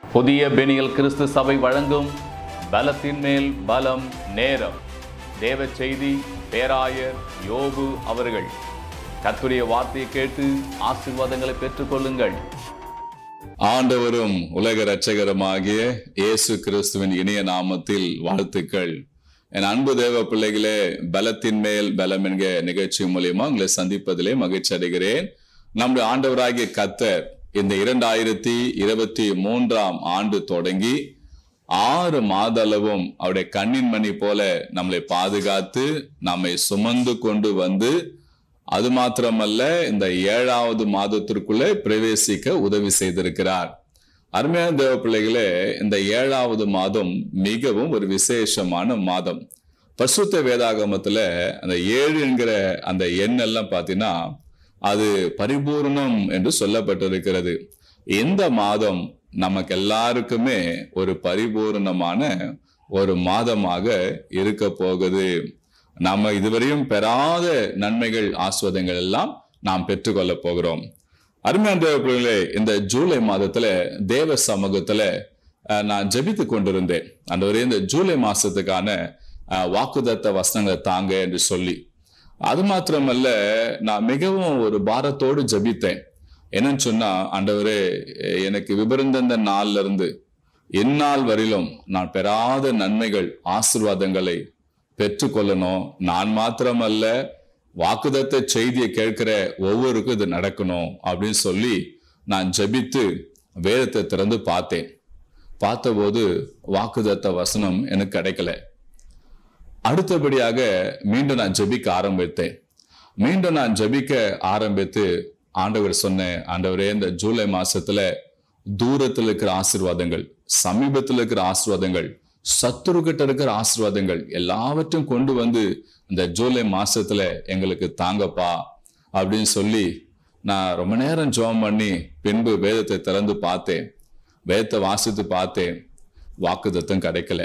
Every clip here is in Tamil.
புதிய பெனியல் கிறிஸ்து சபை வழங்கும் பலத்தின் மேல் பலம் நேரம் தேவ செய்தி பேராயர் யோபு அவர்கள் கர்த்தருடைய வார்த்தையை கேட்டு ஆசீர்வாதங்களை பெற்றுக்கொள்ளுங்கள் ஆண்டவரும் உலக இரட்சகருமாகிய இயேசு கிறிஸ்துவின் இனிய நாமத்தில் வாழ்த்துக்கள் என் அன்பு தேவ பிள்ளைகளே பலத்தின் மேல் பலம் என்கிற நிகழ்ச்சி மூலியமா உங்களை சந்திப்பதிலே மகிழ்ச்சி அடைகிறேன் நம்முடைய ஆண்டவராகிய கத்தர் இந்த இரண்டாயிரத்தி இருபத்தி மூன்றாம் ஆண்டு தொடங்கி ஆறு மாத அளவும் அவருடைய கண்ணின் மணி போல நம்மளை பாதுகாத்து நம்மை சுமந்து கொண்டு வந்து அது மாத்திரமல்ல இந்த ஏழாவது மாதத்திற்குள்ளே பிரவேசிக்க உதவி செய்திருக்கிறார் அருமையான தேவ பிள்ளைகளே இந்த ஏழாவது மாதம் மிகவும் ஒரு விசேஷமான மாதம் பசுத்த வேதாகமத்துல அந்த ஏழு என்கிற அந்த எண்ணெல்லாம் பார்த்தீங்கன்னா அது பரிபூர்ணம் என்று சொல்லப்பட்டிருக்கிறது இந்த மாதம் நமக்கு எல்லாருக்குமே ஒரு பரிபூர்ணமான ஒரு மாதமாக இருக்க போகுது நாம இதுவரையும் பெறாத நன்மைகள் ஆஸ்வாதங்கள் எல்லாம் நாம் பெற்றுக்கொள்ள போகிறோம் அருமையான தேவ பிள்ளைகளே இந்த ஜூலை மாதத்துல தேவ சமூகத்துல அஹ், நான் ஜெபித்து கொண்டிருந்தேன் அந்த ஒரு இந்த ஜூலை மாசத்துக்கான அஹ், வாக்குதத்த வசனங்களை தாங்க என்று சொல்லி அது மாத்திரமல்ல நான் மிகவும் ஒரு பாரத்தோடு ஜெபித்தேன் என்னன்னு சொன்னா ஆண்டவரே எனக்கு விபருந்த நாள்ல இருந்து இந்நாள் வரையிலும் நான் பெறாத நன்மைகள் ஆசிர்வாதங்களை பெற்றுக்கொள்ளணும் நான் மாத்திரமல்ல வாக்குதத்த செய்தியை கேட்கிற ஒவ்வொருக்கும் இது நடக்கணும் அப்படின்னு சொல்லி நான் ஜெபித்து வேதத்தை திறந்து பார்த்தேன் பார்த்தபோது வாக்குதத்த வசனம் எனக்கு கிடைக்கல அடுத்தபடியாக மீண்டும் நான் ஜெபிக்க ஆரம்பித்தேன் மீண்டும் நான் ஜெபிக்க ஆரம்பித்து ஆண்டவர் சொன்னேன் ஆண்டவரே இந்த ஜூலை மாசத்துல தூரத்தில் இருக்கிற ஆசீர்வாதங்கள் சமீபத்தில் இருக்கிற ஆசீர்வாதங்கள் சத்துரு கிட்ட இருக்கிற ஆசீர்வாதங்கள் எல்லாவற்றையும் கொண்டு வந்து இந்த ஜூலை மாசத்துல எங்களுக்கு தாங்கப்பா அப்படின்னு சொல்லி நான் ரொம்ப நேரம் ஜெபம் பண்ணி பின்பு வேதத்தை திறந்து பார்த்தேன் வேதத்தை வாசித்து பார்த்தேன் வாக்குத்தத்தம் கிடைக்கல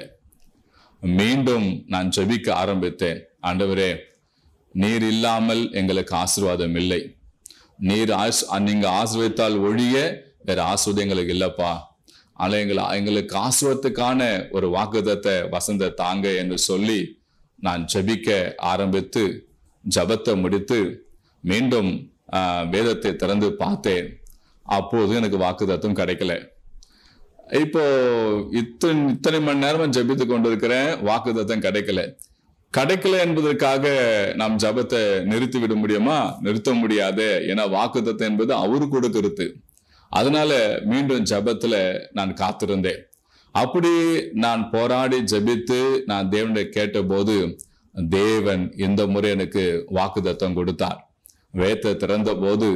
மீண்டும் நான் ஜெபிக்க ஆரம்பித்தேன் ஆண்டவரே நீர் இல்லாமல் எங்களுக்கு ஆசீர்வாதம் இல்லை நீர் ஆஸ் நீங்க ஆசீர்வதித்தால் ஒழிய வேற ஆசீர்வாதம் எங்களுக்கு இல்லப்பா ஆனால் எங்களை எங்களுக்கு ஆசீர்வாதத்துக்கான ஒரு வாக்குதத்தை வசந்த தாங்க என்று சொல்லி நான் ஜெபிக்க ஆரம்பித்து ஜபத்தை முடித்து மீண்டும் ஆஹ், வேதத்தை திறந்து பார்த்தேன் அப்போது எனக்கு வாக்குதத்தம் கிடைக்கல இப்போ இத்தனை இத்தனை மணி நேரமா ஜெபித்து கொண்டிருக்கிறேன் வாக்குத்தத்தம் கிடைக்கல கிடைக்கல என்பதற்காக நாம் ஜபத்தை நிறுத்தி விட முடியுமா நிறுத்த முடியாது ஏன்னா வாக்குத்தத்தம் என்பது அவரு கொடுக்கிறது அதனால மீண்டும் ஜபத்துல நான் காத்திருந்தேன் அப்படி நான் போராடி ஜெபித்து நான் தேவனை கேட்டபோது தேவன் இந்த முறை எனக்கு வாக்குத்தத்தம் கொடுத்தார் வேத்தை திறந்த போது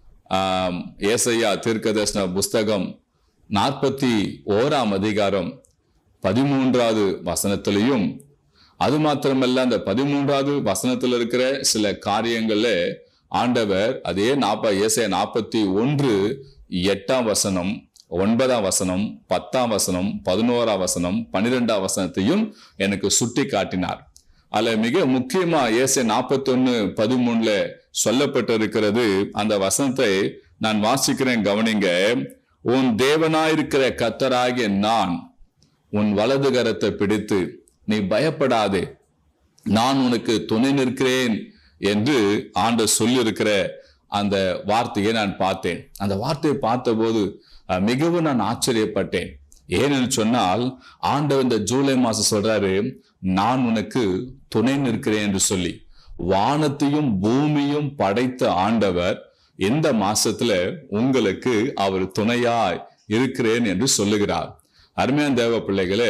ஆம், ஏசையா தீர்க்கதர்சன புஸ்தகம் நாற்பத்தி ஓராம் அதிகாரம் பதிமூன்றாவது வசனத்திலையும் அது மாத்திரமல்ல அந்த பதிமூன்றாவது வசனத்தில் இருக்கிற சில காரியங்கள்ல ஆண்டவர் அதே நாப்ப ஏசையா நாற்பத்தி ஒன்று எட்டாம் வசனம் ஒன்பதாம் வசனம் பத்தாம் வசனம் பதினோராம் வசனம் பன்னிரெண்டாம் வசனத்தையும் எனக்கு சுட்டி காட்டினார் அதுல மிக முக்கியமா ஏசை நாற்பத்தி ஒன்னு பதிமூணுல சொல்லப்பட்டிருக்கிறது அந்த வசனத்தை நான் வாசிக்கிறேன் கவனிங்க உன் தேவனாயிருக்கிற கத்தராகிய நான் உன் வலது கரத்தை பிடித்து நீ பயப்படாதே நான் உனக்கு துணை நிற்கிறேன் என்று ஆண்டவர் சொல்லியிருக்கிற அந்த வார்த்தையை நான் பார்த்தேன் அந்த வார்த்தையை பார்த்தபோது அஹ், மிகவும் நான் ஆச்சரியப்பட்டேன் ஏனென்று சொன்னால் ஆண்டவர் இந்த ஜூலை மாசம் சொல்றாரு நான் உனக்கு துணை நிற்கிறேன் என்று சொல்லி வானத்தையும் பூமியும் படைத்த ஆண்டவர் இந்த மாசத்துல உங்களுக்கு அவர் துணையாய் இருக்கிறேன் என்று சொல்லுகிறார் அருமையான தேவ பிள்ளைகளே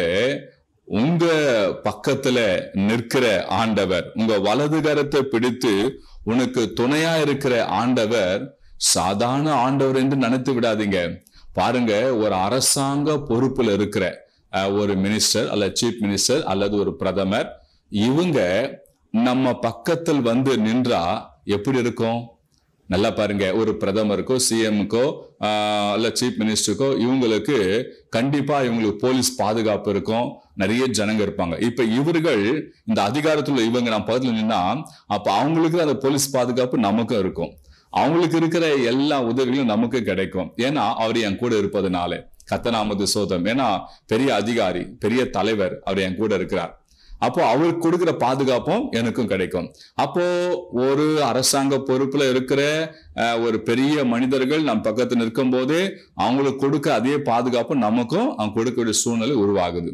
உங்க பக்கத்துல நிற்கிற ஆண்டவர் உங்க வலது கரத்தை பிடித்து உனக்கு துணையா இருக்கிற ஆண்டவர் சாதாரண ஆண்டவர் என்று நினைத்து விடாதீங்க பாருங்க ஒரு அரசாங்க பொறுப்புல இருக்கிற அஹ், ஒரு மினிஸ்டர் அல்லது சீஃப் மினிஸ்டர் அல்லது ஒரு பிரதமர் இவங்க நம்ம பக்கத்தில் வந்து நின்றா எப்படி இருக்கும் நல்லா பாருங்க ஒரு பிரதமருக்கோ சிஎம்க்கோ அல்ல சீஃப் மினிஸ்டருக்கோ இவங்களுக்கு கண்டிப்பா இவங்களுக்கு போலீஸ் பாதுகாப்பு இருக்கும் நிறைய ஜனங்க இருப்பாங்க இப்ப இவர்கள் இந்த அதிகாரத்துல இவங்க நம்ம பக்கத்துல நின்னா அப்ப அவங்களுக்கு அந்த போலீஸ் பாதுகாப்பு நமக்கும் இருக்கும் அவங்களுக்கு இருக்கிற எல்லா உதவிகளும் நமக்கு கிடைக்கும் ஏன்னா அவர் என் கூட இருப்பதனால கத்தநாமது சோதம் ஏன்னா பெரிய அதிகாரி பெரிய தலைவர் அவர் என் கூட இருக்கிறார் அப்போ அவருக்கு கொடுக்கிற பாதுகாப்பும் எனக்கும் கிடைக்கும் அப்போ ஒரு அரசாங்க பொறுப்புல இருக்கிற அஹ், ஒரு பெரிய மனிதர்கள் நம் பக்கத்துல நிற்கும் போதே அவங்களுக்கு கொடுக்க அதே பாதுகாப்பு நமக்கும் அவங்க கொடுக்க வேண்டிய சூழ்நிலை உருவாகுது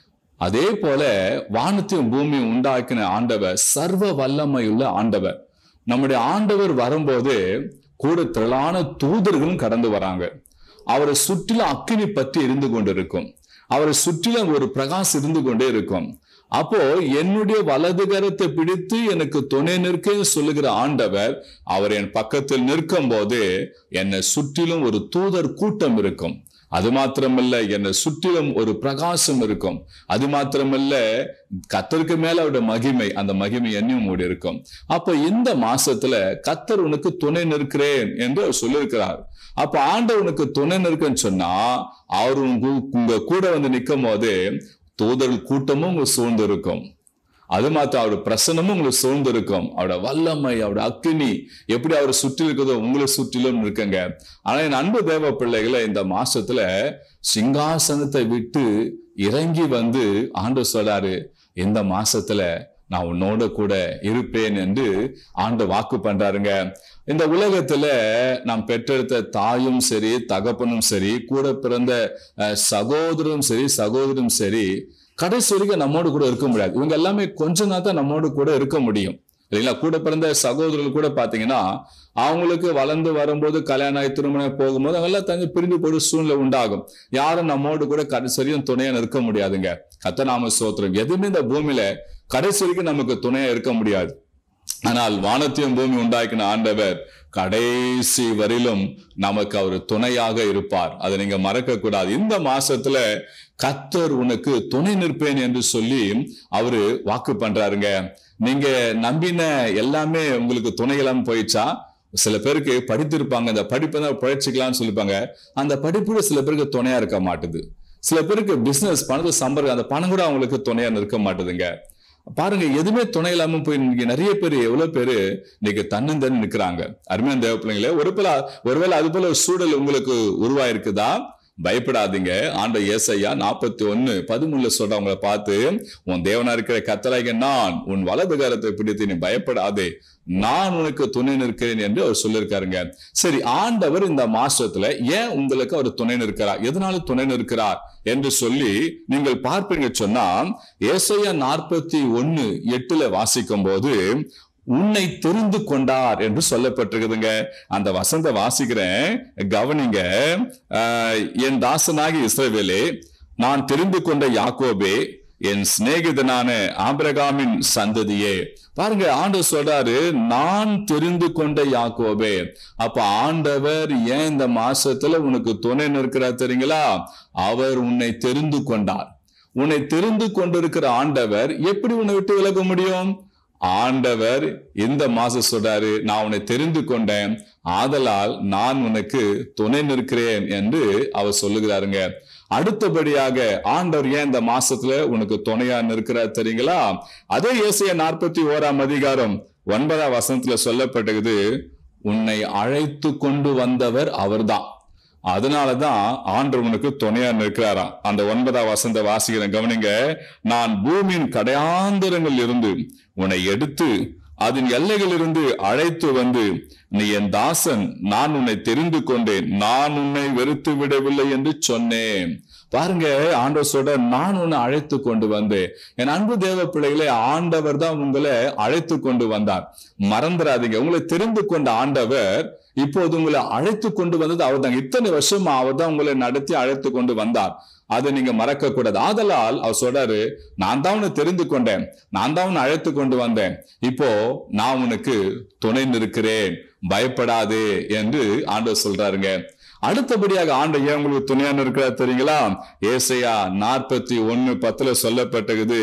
அதே போல வானத்தையும் பூமியும் உண்டாக்கின ஆண்டவர் சர்வ வல்லமையுள்ள ஆண்டவர் நம்முடைய ஆண்டவர் வரும்போது கூட திரளான தூதர்களும் கடந்து வராங்க அவரை சுற்றிலும் அக்கினி பற்றி இருந்து கொண்டிருக்கும் அவரை சுற்றிலும் ஒரு பிரகாசம் இருந்து கொண்டே இருக்கும் அப்போ என்னுடைய வலது கரத்தை பிடித்து எனக்கு துணை நிற்க சொல்லுகிற ஆண்டவர் அவர் என் பக்கத்தில் நிற்கும் போது என்னை சுற்றிலும் ஒரு தூதர் கூட்டம் இருக்கும் அது மாத்திரமல்ல என்னை சுற்றிலும் ஒரு பிரகாசம் இருக்கும் அது மாத்திரமல்ல கத்தருக்கு மேல அவருடைய மகிமை அந்த மகிமை என்னையும் மூடி இருக்கும் அப்ப இந்த மாசத்துல கத்தர் உனக்கு துணை நிற்கிறேன் என்று அவர் சொல்லியிருக்கிறார் அப்ப ஆண்டவர் உனக்கு துணை நிற்கன்னு சொன்னா அவர் உங்க உங்க கூட வந்து நிற்கும் போது தூதர்கள் கூட்டமும் உங்க சூழ்ந்து இருக்கும் அது மாத்திரம் அவர் பிரசனமும் உங்களுக்கு சூழ்ந்து இருக்கும் அவரோட வல்லமை அவரோட அக்கினி எப்படி அவர் சுற்றி இருக்குதோ உங்களை சுற்றிலும் இருக்குங்க ஆனா என் அன்பு தேவ பிள்ளைகளை இந்த மாசத்துல சிங்காசனத்தை விட்டு இறங்கி வந்து ஆண்டு சொல்றாரு இந்த மாசத்துல நான் உன்னோட கூட இருப்பேன் என்று ஆண்டு வாக்கு பண்றாருங்க இந்த உலகத்துல நாம் பெற்றெடுத்த தாயும் சரி தகப்பனும் சரி கூட பிறந்த அஹ், சகோதரரும் சரி சகோதரும் சரி கடைசி வரைக்கும் நம்மோடு கூட இருக்க முடியாது இவங்க எல்லாமே கொஞ்ச நாள் தான் நம்மோடு கூட இருக்க முடியும் இல்லைங்களா கூட பிறந்த சகோதரர்கள் கூட பாத்தீங்கன்னா அவங்களுக்கு வளர்ந்து வரும்போது கல்யாணம் ஆகி திருமணம் போகும்போது அவங்க எல்லாம் தங்க பிரிந்து போட சூழ்நிலை உண்டாகும் யாரும் நம்மோடு கூட கடைசி வரையும் துணையா இருக்க முடியாதுங்க கத்தநாம சோத்திரம் எதுவுமே இந்த பூமியில கடைசி வரைக்கும் நமக்கு துணையா இருக்க முடியாது ஆனால் வானத்தையும் பூமி உண்டாக்கின ஆண்டவர் கடைசி வரையிலும் நமக்கு அவர் துணையாக இருப்பார் அதை நீங்க மறக்க கூடாது இந்த மாசத்துல கத்தர் உனக்கு துணை நிற்பேன் என்று சொல்லி அவரு வாக்கு பண்றாருங்க நீங்க நம்பின எல்லாமே உங்களுக்கு துணை இல்லாம போயிடுச்சா சில பேருக்கு படித்திருப்பாங்க இந்த படிப்பை தான் பழச்சிக்கலாம்னு சொல்லிப்பாங்க அந்த படிப்பு சில பேருக்கு துணையா இருக்க மாட்டுது சில பேருக்கு பிசினஸ் பணத்தை சம்பாதிக்க அந்த பணம் கூட அவங்களுக்கு துணையா நிற்க மாட்டுதுங்க பாருங்க எதுவுமே துணை இல்லாம போய் இன்னைக்கு நிறைய பேர் எவ்வளவு பேரு இன்னைக்கு தன்னந்தன் நிக்கிறாங்க அருமையான தேவ பிள்ளைங்களே ஒரு போல ஒருவேளை அது போல ஒரு சூழல் உங்களுக்கு உருவாயிருக்குதா பயப்படாதீங்க ஆண்ட ஏசையா நாற்பத்தி ஒன்னு பதிமூணுல சொல்றவங்கள பார்த்து உன் தேவனா இருக்கிற கத்தலாக நான் உன் வலது கரத்தை பிடித்து நீ பயப்படாதே நான் உனக்கு துணை நிற்கிறேன் என்று அவர் சொல்லியிருக்காருங்க சரி ஆண்டவர் இந்த மாசத்துல ஏன் உங்களுக்கு அவர் துணை நிற்கிறார் எதனால துணை நிற்கிறார் என்று சொல்லி நீங்கள் பார்ப்பீங்க சொன்னா ஏசையா நாற்பத்தி ஒன்னு எட்டுல வாசிக்கும் போது உன்னை தெரிந்து கொண்டார் என்று சொல்லப்பட்டிருக்குதுங்க அந்த வசந்த வாசிக்கிறேன் கவனிங்க ஆஹ், என் தாசனாகி இஸ்ரவேலே நான் தெரிந்து கொண்ட யாக்கோபே என் சிநேகிதனான ஆபிரகாமின் சந்ததியே பாருங்க ஆண்டவர் சொல்றாரு நான் தெரிந்து கொண்ட யாக்கோபே அப்ப ஆண்டவர் ஏன் இந்த மாசத்துல உனக்கு துணை நிற்கிறார் தெரியுங்களா அவர் உன்னை தெரிந்து கொண்டார் உன்னை தெரிந்து கொண்டிருக்கிற ஆண்டவர் எப்படி உன்னை விட்டு விலக முடியும் ஆண்டவர் இந்த மாசம் சொல்றாரு நான் உன்னை தெரிந்து கொண்டேன் ஆதலால் நான் உனக்கு துணை நிற்கிறேன் என்று அவர் சொல்லுகிறாருங்க அடுத்தபடியாக ஆண்டவர் ஏன் இந்த மாசத்துல உனக்கு துணையா நிற்கிறார் தெரியுங்களா அதே ஏசிய நாற்பத்தி ஓராம் அதிகாரம் ஒன்பதாம் வசனத்துல சொல்லப்பட்டது உன்னை அழைத்து கொண்டு வந்தவர் அவர்தான் அதனாலதான் ஆண்டவர் உனக்கு துணையா நிற்கிறாராம் அந்த ஒன்பதாம் வசந்த வாசிக்கிறேன் கவனிங்க நான் பூமியின் கடையாந்தரங்கள் இருந்து உன்னை எடுத்து அதன் எல்லைகளிலிருந்து அழைத்து வந்து நீ என் தாசன் நான் உன்னை தெரிந்து கொண்டேன் நான் உன்னை வெறுத்து விடவில்லை என்று சொன்னேன் பாருங்க ஆண்டவர் சொல்ற நான் உன்னை அழைத்து கொண்டு வந்தேன் என் அன்பு தேவ பிள்ளைகளே ஆண்டவர் தான் உங்களை அழைத்து கொண்டு வந்தார் மறந்துடாதீங்க உங்களை தெரிந்து கொண்ட ஆண்டவர் இப்போது உங்களை அழைத்து கொண்டு வந்தது அவர் தான் இத்தனை வருஷமா அவர் தான் உங்களை நடத்தி அழைத்து கொண்டு வந்தார் அதை நீங்க மறக்க கூடாது ஆதலால் அவர் சொல்றாரு நான் தான் உன்னை தெரிந்து கொண்டேன் நான் தான் உன்னை அழைத்து கொண்டு வந்தேன் இப்போ நான் உனக்கு துணை நிற்கிறேன் பயப்படாதே என்று ஆண்டவர் சொல்றாருங்க அடுத்தபடியாக ஆண்டு ஏன் உங்களுக்கு துணையான இருக்கிறார் தெரியுங்களா ஏசையா நாற்பத்தி ஒன்னு பத்துல சொல்லப்பட்டது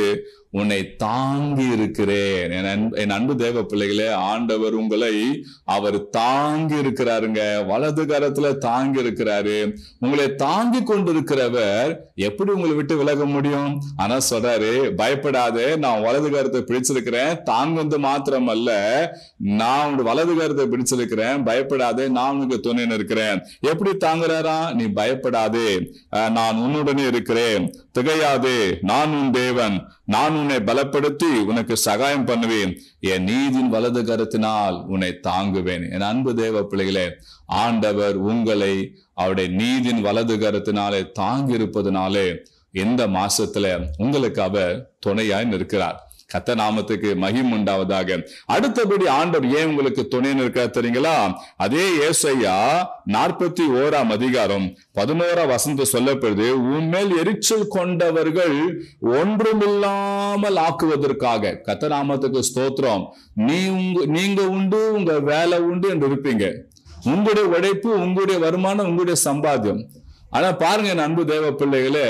உன்னை தாங்கி இருக்கிறேன் என் அன்பு- என் அன்பு தேவ பிள்ளைகளே ஆண்டவர் உங்களை அவர் தாங்கி இருக்கிறாருங்க வலது கரத்துல தாங்கி இருக்கிறாரு உங்களை தாங்கி கொண்டிருக்கிறவர் எப்படி உங்களை விட்டு விலக முடியும் ஆனா சொல்றாரு பயப்படாதே நான் வலது கரத்தை பிடிச்சிருக்கிறேன் தாங்குவது மாத்திரம் அல்ல நான் உன் வலது கரத்தை பிடிச்சிருக்கிறேன் பயப்படாதே நான் உனக்கு துணை இருக்கிறேன் எப்படி தாங்குறாரா நீ பயப்படாதே அஹ், நான் உன்னுடனே இருக்கிறேன் திகையாதே நான் உன் தேவன் நான் உன்னை பலப்படுத்தி உனக்கு சகாயம் பண்ணுவேன் என் நீதின் வலது கரத்தினால் உன்னை தாங்குவேன் என் அன்பு தேவ பிள்ளைகளே ஆண்டவர் உங்களை அவருடைய நீதின் வலது கரத்தினாலே தாங்கி இருப்பதனாலே இந்த மாசத்துல உங்களுக்கு அவர் துணையாய் நிற்கிறார் கத்த நாமத்துக்கு மகிம் உண்டாவதாக அடுத்தபடி ஆண்டவர் ஏன் உங்களுக்கு துணை நிற்கிறார் தெரியுங்களா அதே ஏசையா நாற்பத்தி ஓராம் அதிகாரம் பதினோராம் வசந்த சொல்லப்படுது உன்மேல் எரிச்சல் கொண்டவர்கள் ஒன்றுமில்லாமல் ஆக்குவதற்காக கத்த நாமத்துக்கு ஸ்தோத்திரம் நீ உங்க நீங்க உண்டு உங்க வேலை உண்டு என்று இருப்பீங்க உங்களுடைய உழைப்பு உங்களுடைய வருமானம் உங்களுடைய சம்பாத்தியம் ஆனா பாருங்க என் அன்பு தேவ பிள்ளைகளே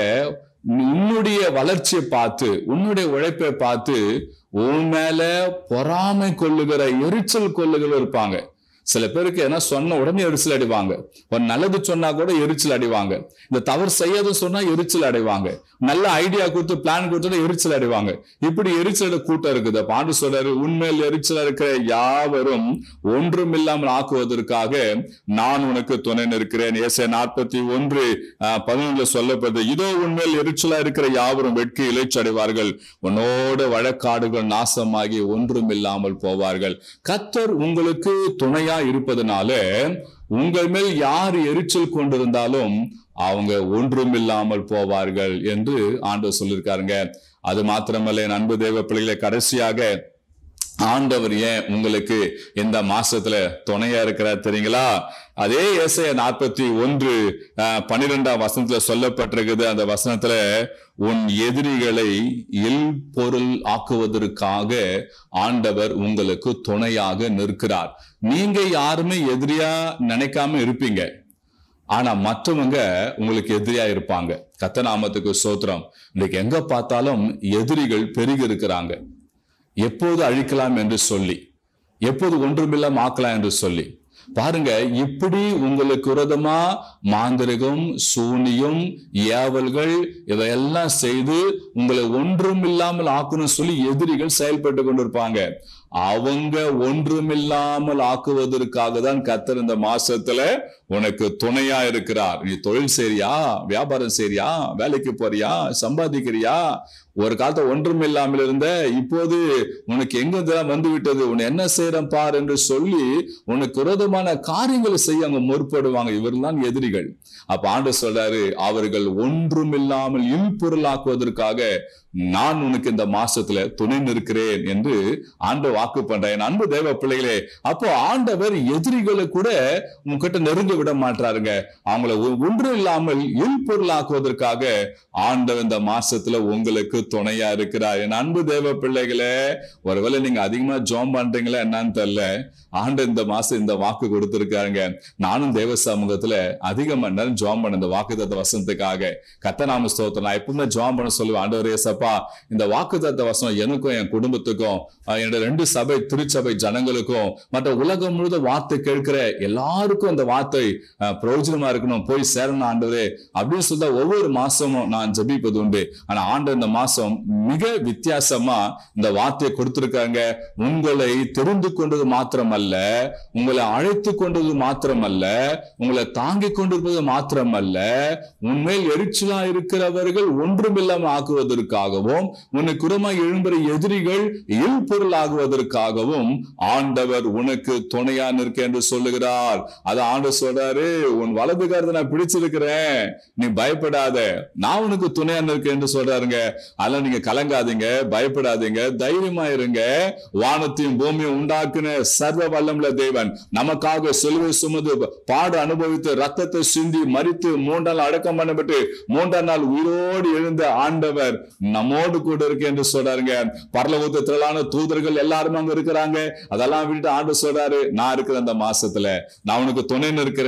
உன்னுடைய வளர்ச்சியை பார்த்து உன்னுடைய உழைப்பை பார்த்து உன் மேல பொறாமை கொள்ளுகிற எரிச்சல் கொள்ளுகிற இருப்பாங்க சில பேருக்கு என்ன சொன்ன உடனே எரிச்சல் அடிவாங்க ஒரு நல்லது சொன்னா கூட எரிச்சல் அடிவாங்க இந்த தவறு செய்யாத சொன்னா எரிச்சல் அடைவாங்க நல்ல ஐடியா கொடுத்து பிளான் கொடுத்தா எரிச்சல் அடைவாங்க இப்படி எரிச்சல் கூட்டம் இருக்குது பாண்டு சொல்றாரு உண்மையில் எரிச்சல் இருக்கிற யாவரும் ஒன்றும் இல்லாமல் ஆக்குவதற்காக நான் உனக்கு துணை நிற்கிறேன் ஏசை நாற்பத்தி ஒன்று பதினொன்றுல சொல்லப்படுது இதோ உண்மையில் எரிச்சலா இருக்கிற யாவரும் வெட்கி இலைச்சடைவார்கள் உன்னோட வழக்காடுகள் நாசமாகி ஒன்றும் இல்லாமல் போவார்கள் கத்தர் உங்களுக்கு துணையா இருப்பதனால உங்கள் மேல் யார் எரிச்சல் கொண்டிருந்தாலும் அவங்க ஒன்றும் இல்லாமல் போவார்கள் என்று ஆண்டவர் சொல்லியிருக்காருங்க அது மாத்திரமல்ல என் அன்பு தேவ பிள்ளைகளை கடைசியாக ஆண்டவர் ஏன் உங்களுக்கு இந்த மாசத்துல துணையா இருக்கிறார் தெரியுங்களா அதே ஏசைய நாற்பத்தி ஒன்று அஹ், பன்னிரெண்டாம் வசனத்துல சொல்லப்பட்டிருக்குது அந்த வசனத்துல உன் எதிரிகளை இல் பொருள் ஆக்குவதற்காக ஆண்டவர் உங்களுக்கு துணையாக நிற்கிறார் நீங்க யாருமே எதிரியா நினைக்காம இருப்பீங்க ஆனா மற்றவங்க உங்களுக்கு எதிரியா இருப்பாங்க கத்த நாமத்துக்கு சோத்திரம் இன்னைக்கு எங்க பார்த்தாலும் எதிரிகள் பெருகி இருக்கிறாங்க எப்போது அழிக்கலாம் என்று சொல்லி எப்போது ஒன்றுமில்லாம ஆக்கலாம் என்று சொல்லி பாருங்க இப்படி உங்களுக்கு விரோதமா மாந்திரிகம் சூனியம் ஏவல்கள் இதையெல்லாம் செய்து உங்களை ஒன்றும் இல்லாமல் ஆக்கணும்னு சொல்லி எதிரிகள் செயல்பட்டு கொண்டிருப்பாங்க அவங்க ஒன்றுமில்லாமல் ஆக்குவதற்காக தான் கத்தர் இந்த மாசத்துல உனக்கு துணையா இருக்கிறார் நீ தொழில் செய்றியா வியாபாரம் செய்றியா வேலைக்கு போறியா சம்பாதிக்கிறியா ஒரு காலத்தை ஒன்றும் இல்லாமல் இருந்த இப்போது உனக்கு எங்க இதெல்லாம் வந்து விட்டது உன்னை என்ன செய்யறேன் பார் என்று சொல்லி உனக்கு விரோதமான காரியங்களை செய்ய அங்க முற்படுவாங்க இவர்தான் எதிரிகள் அப்ப ஆண்டு சொல்றாரு அவர்கள் ஒன்றும் இல்லாமல் இல்பொருளாக்குவதற்காக நான் உனக்கு இந்த மாசத்துல துணை நிற்கிறேன் என்று ஆண்டு வாக்கு பண்றேன் அன்பு தேவ பிள்ளைகளே அப்போ ஆண்டவர் எதிரிகளை கூட உங்ககிட்ட நெருங்க விட மாட்டாருங்க அவங்கள ஒ- ஒன்றும் இல்லாமல் இல்பொருளாக்குவதற்காக ஆண்டவர் இந்த மாசத்துல உங்களுக்கு துணையா இருக்கிறார் என் அன்பு தேவ பிள்ளைகளே ஒருவேளை நீங்க அதிகமா ஜோம் பண்றீங்களா என்னன்னு தெரியல ஆண்டு இந்த மாசம் இந்த வாக்கு கொடுத்திருக்காருங்க நானும் தேவ சமூகத்துல அதிக மணி நேரம் ஜோம் பண்ண இந்த வாக்குத்தத்த வசனத்துக்காக கத்தநாம ஸ்தோத்திரம் நான் எப்பவுமே ஜோம் பண்ண சொல்லுவேன் ஆண்டவர் ஏசப்பா இந்த வாக்குத்தத்த வசனம் எனக்கும் என் குடும்பத்துக்கும் அஹ், என்னோட ரெண்டு சபை திருச்சபை ஜனங்களுக்கும் மற்ற உலகம் முழுவதும் வார்த்தை கேட்கிற எல்லாருக்கும் இந்த வார்த்தை அஹ், பிரயோஜனமா இருக்கணும் போய் சேரணும் ஆண்டவரே அப்படின்னு சொல்ல ஒவ்வொரு மாசமும் நான் ஜெபிப்பது உண்டு ஆனா ஆண்டு இந்த மாசம் மிக வித்தியாசமா இந்த வார்த்தையை கொடுத்திருக்காங்க உங்களை தெரிந்து கொண்டது மாத்திரமல்ல உங்களை அழைத்து கொண்டது மாத்திரமல்ல உங்களை தாங்கிக் கொண்டிருப்பது மாத்திரமல்ல உண்மையில் எரிச்சலா இருக்கிறவர்கள் ஒன்றுமில்லாம ஆக்குவதற்காகவும் உனக்கு உரமாய் எழும்புற எதிரிகள் இல்பொருள் ஆகுவதற்காகவும் ஆண்டவர் உனக்கு துணையா நிற்க என்று சொல்லுகிறார் அது ஆண்டு சொல்றாரு உன் வலது கருத்தை நான் பிடிச்சிருக்கிறேன் நீ பயப்படாத நான் உனக்கு துணையா நிற்க என்று சொல்றாருங்க அதெல்லாம் நீங்க கலங்காதீங்க பயப்படாதீங்க தைரியமா இருங்க வானத்தையும் பூமியும் உண்டாக்குன சர்வ வல்லமுள்ள தேவன் நமக்காக சிலுவை சுமது பாடு அனுபவித்து ரத்தத்தை சிந்தி மரித்து மூன்றாம் நாள் அடக்கம் பண்ணப்பட்டு மூன்றாம் நாள் உயிரோடு எழுந்த ஆண்டவர் நம்மோடு கூட இருக்கு என்று சொல்றாருங்க பரலோகத்து திரளான தூதர்கள் எல்லாரும் அங்க இருக்கிறாங்க அதெல்லாம் விட்டுட்டு ஆண்டு சொல்றாரு நான் இருக்கிற அந்த மாசத்துல நான் உனக்கு துணை நிற்கிறேன்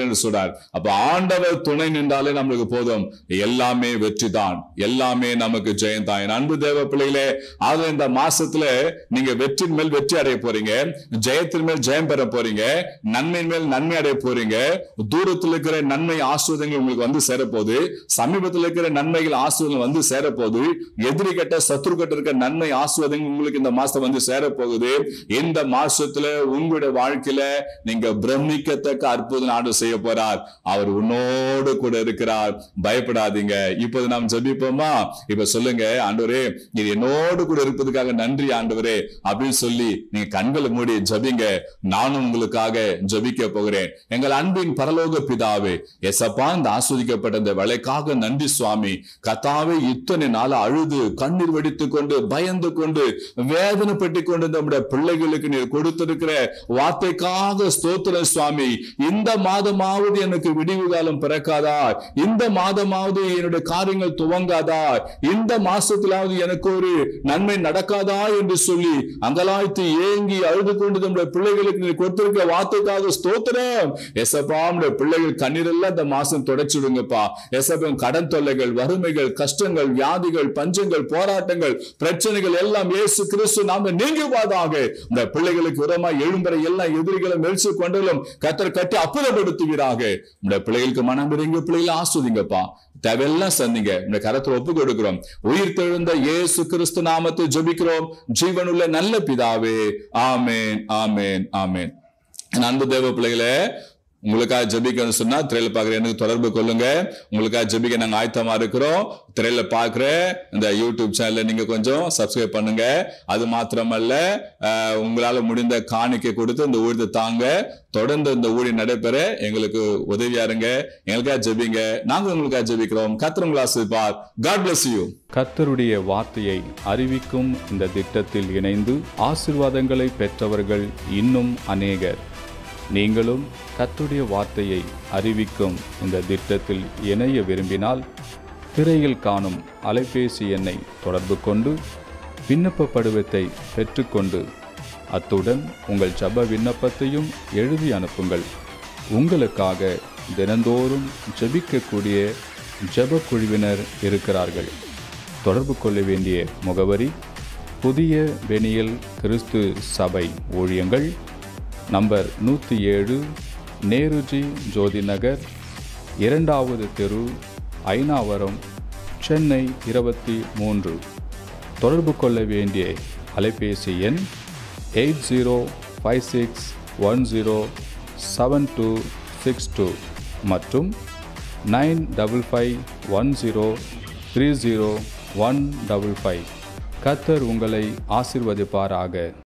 செய்கிறேன் என்று சொல்றார் அப்ப ஆண்டவர் துணை நின்றாலே நம்மளுக்கு போதும் எல்லாமே வெற்றி தான் எல்லாமே நமக்கு ஜெயம் தான் என் அன்பு தேவ பிள்ளைகளே ஆக இந்த மாசத்துல நீங்க வெற்றியின் மேல் வெற்றி அடைய போறீங்க ஜெயத்தின் மேல் ஜெயம் பெற போறீங்க நன்மையின் மேல் நன்மை அடைய போறீங்க தூரத்தில் இருக்கிற நன்மை ஆசிர்வாதங்கள் உங்களுக்கு வந்து சேரப்போகுது சமீபத்தில் இருக்கிற நன்மைகள் ஆசிர்வாதங்கள் வந்து சேரப்போகுது எதிரி கட்ட சத்ரு கட்ட இருக்க நன்மை ஆசிர்வாதங்கள் உங்களுக்கு இந்த மாசம் வந்து சேரப்போகுது இந்த மாசத்துல உங்களுடைய வாழ்க்கையில நீங்க பிரமிக்கத்தக்க அற்புதம் ஆண்டு செய்ய போறார் அவர் உன்னோடு கூட இருக்கிறார் பயப்படாதீங்க இப்போது நாம் ஜெபிப்போமா இப்ப சொல்லுங்க ஆண்டவரே இது என்னோடு கூட இருப்பதுக்காக நன்றி ஆண்டவரே அப்படின்னு சொல்லி நீங்க கண்களை மூடி ஜபிங்க நானும் உங்களுக்காக ஜபிக்க போகிறேன் எங்கள் அன்பின் பரலோக பிதாவே எசப்பா இந்த ஆஸ்வதிக்கப்பட்ட இந்த வேலைக்காக நன்றி சுவாமி கத்தாவே இத்தனை நாள் அழுது கண்ணீர் வெடித்துக் கொண்டு பயந்து கொண்டு வேதனைப்பட்டு கொண்டு நம்முடைய பிள்ளைகளுக்கு நீர் கொடுத்திருக்கிற வார்த்தைக்காக ஸ்தோத்திரம் சுவாமி இந்த மாதமாவது எனக்கு விடிவு காலம் பிறக்காதா இந்த மாதமாவது என்னுடைய காரியங்கள் துவங்காதா இந்த மாசத்திலாவது எனக்கு ஒரு நன்மை நடக்காதா என்று சொல்லி அங்கலாய்த்து ஏங்கி அழுது கொண்டு நம்முடைய பிள்ளைகளுக்கு நீ கொடுத்திருக்க வார்த்தைக்காக ஸ்தோத்திரம் எசப்பா நம்முடைய பிள்ளைகள் கண்ணீரெல்லாம் இந்த மாசம் தொடச்சிடுங்கப்பா எசப்பம் கடன் தொல்லைகள் வறுமைகள் கஷ்டங்கள் வியாதிகள் பஞ்சங்கள் போராட்டங்கள் பிரச்சனைகள் எல்லாம் இயேசு கிறிஸ்து நாம நீங்குவதாக இந்த பிள்ளைகளுக்கு உரமா எழும்புற எல்லா எதிரிகளும் மெல்சு கொண்டலும் கத்தர் கட்டி அப்புறப்படுத்துவீராக இந்த பிள்ளைகளுக்கு மனம் இறங்கி பிள்ளைகளை ஆஸ்வதிங்கப்பா தேவையெல்லாம் சந்திங்க இந்த கரத்துல ஒப்பு கொடுக்கிறோம் உயிர் தெழுந்த இயேசு கிறிஸ்து நாமத்தை ஜெபிக்கிறோம் ஜீவனுள்ள நல்ல பிதாவே ஆமேன் ஆமேன் ஆமேன் என் அன்பு தேவ பிள்ளைகளே உங்களுக்காக ஜெபிக்கணும்னு சொன்னா திரையில பாக்குற எனக்கு தொடர்பு கொள்ளுங்க உங்களுக்காக ஜெபிக்க நாங்க ஆயத்தமா இருக்கிறோம் திரையில பாக்குற இந்த யூடியூப் சேனல்ல நீங்க கொஞ்சம் சப்ஸ்கிரைப் பண்ணுங்க அது மாத்திரமல்ல அஹ், உங்களால முடிந்த காணிக்கை கொடுத்து இந்த ஊழியத்தை தாங்க தொடர்ந்து இந்த ஊழியம் நடைபெற எங்களுக்கு உதவியா இருங்க எங்களுக்காக ஜெபிங்க நாங்க உங்களுக்காக ஜெபிக்கிறோம் கத்திர உங்களை ஆசிர்வார் காட் bless யூ கர்த்தருடைய வார்த்தையை அறிவிக்கும் இந்த திட்டத்தில் இணைந்து ஆசிர்வாதங்களை பெற்றவர்கள் இன்னும் அநேகர் நீங்களும் கர்த்தருடைய வார்த்தையை அறிவிக்கும் இந்த திட்டத்தில் இணைய விரும்பினால் திரையில் காணும் அலைபேசி எண்ணை தொடர்பு கொண்டு விண்ணப்ப படிவத்தை பெற்றுக்கொண்டு அத்துடன் உங்கள் ஜப விண்ணப்பத்தையும் எழுதி அனுப்புங்கள் உங்களுக்காக தினந்தோறும் ஜெபிக்கக்கூடிய ஜெப குழுவினர் இருக்கிறார்கள் தொடர்பு கொள்ள வேண்டிய முகவரி புதிய வெனியல் கிறிஸ்து சபை ஊழியங்கள் நம்பர் நூற்றி ஏழு நேருஜி ஜோதி நகர் இரண்டாவது தெரு ஐநாவரம் சென்னை இருபத்தி மூன்று தொடர்பு கொள்ள வேண்டிய அலைபேசி எண் eight zero five six one zero seven two six two மற்றும் nine double five one zero three zero one double five கத்தர் உங்களை ஆசிர்வதிப்பாராக